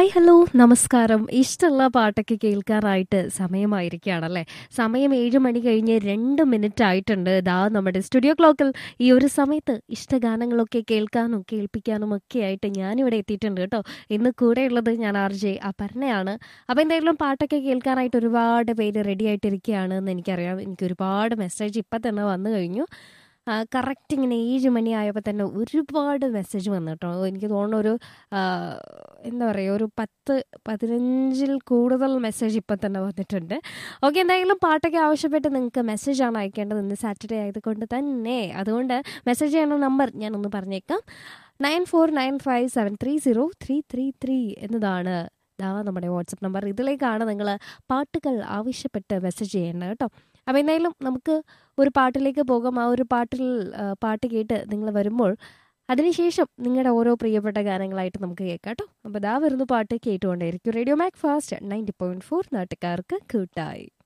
hi hello നമസ്കാരം ഇഷ്ടമുള്ള പാട്ടൊക്കെ കേൾക്കാനായിട്ട് സമയമായിരിക്കുകയാണല്ലേ സമയം ഏഴ് മണി കഴിഞ്ഞ് രണ്ട് മിനിറ്റ് ആയിട്ടുണ്ട് ഇതാ നമ്മുടെ സ്റ്റുഡിയോ ക്ലോക്കിൽ ഈ ഒരു സമയത്ത് ഇഷ്ടഗാനങ്ങളൊക്കെ കേൾക്കാനും കേൾപ്പിക്കാനും ഒക്കെ ആയിട്ട് ഞാനിവിടെ എത്തിയിട്ടുണ്ട് കേട്ടോ ഇന്ന് കൂടെയുള്ളത് ഞാൻ ആർ ജെ അപർണയാണ് അപ്പോൾ എന്തായാലും പാട്ടൊക്കെ കേൾക്കാനായിട്ട് ഒരുപാട് പേര് റെഡി ആയിട്ടിരിക്കുകയാണ് എന്ന് എനിക്കറിയാം എനിക്ക് ഒരുപാട് മെസ്സേജ് ഇപ്പം തന്നെ വന്നു കഴിഞ്ഞു കറക്റ്റ് ഇങ്ങനെ ഏഴ് മണി ആയപ്പോൾ തന്നെ ഒരുപാട് മെസ്സേജ് വന്നു കേട്ടോ എനിക്ക് തോന്നുന്നു ഒരു ആ, എന്താ പറയുക ഒരു പത്ത് പതിനഞ്ചിൽ കൂടുതൽ മെസ്സേജ് ഇപ്പം തന്നെ വന്നിട്ടുണ്ട് ഓക്കെ എന്തായാലും പാട്ടൊക്കെ ആവശ്യപ്പെട്ട് നിങ്ങൾക്ക് മെസ്സേജാണ് അയക്കേണ്ടത് ഇന്ന് സാറ്റർഡേ ആയതുകൊണ്ട് തന്നെ അതുകൊണ്ട് മെസ്സേജ് ചെയ്യണ നമ്പർ ഞാനൊന്ന് പറഞ്ഞേക്കാം nine four nine five seven three zero three three three എന്നതാണ് ഇതാ നമ്മുടെ വാട്സപ്പ് നമ്പർ ഇതിലേക്കാണ് നിങ്ങൾ പാട്ടുകൾ ആവശ്യപ്പെട്ട് മെസ്സേജ് ചെയ്യേണ്ടത് കേട്ടോ അപ്പോൾ എന്തായാലും നമുക്ക് ഒരു പാട്ടിലേക്ക് പോകാം ആ ഒരു പാട്ടിൽ ആ, പാട്ട് കേട്ട് നിങ്ങൾ വരുമ്പോൾ അതിനുശേഷം നിങ്ങളുടെ ഓരോ പ്രിയപ്പെട്ട ഗാനങ്ങളായിട്ട് നമുക്ക് കേൾക്കാം കേട്ടോ അപ്പോൾ ഇതാ വരുന്ന പാട്ട് കേട്ടുകൊണ്ടേയിരിക്കും radio Mac Fast ninety point four നാട്ടുകാർക്ക് കൂട്ടായി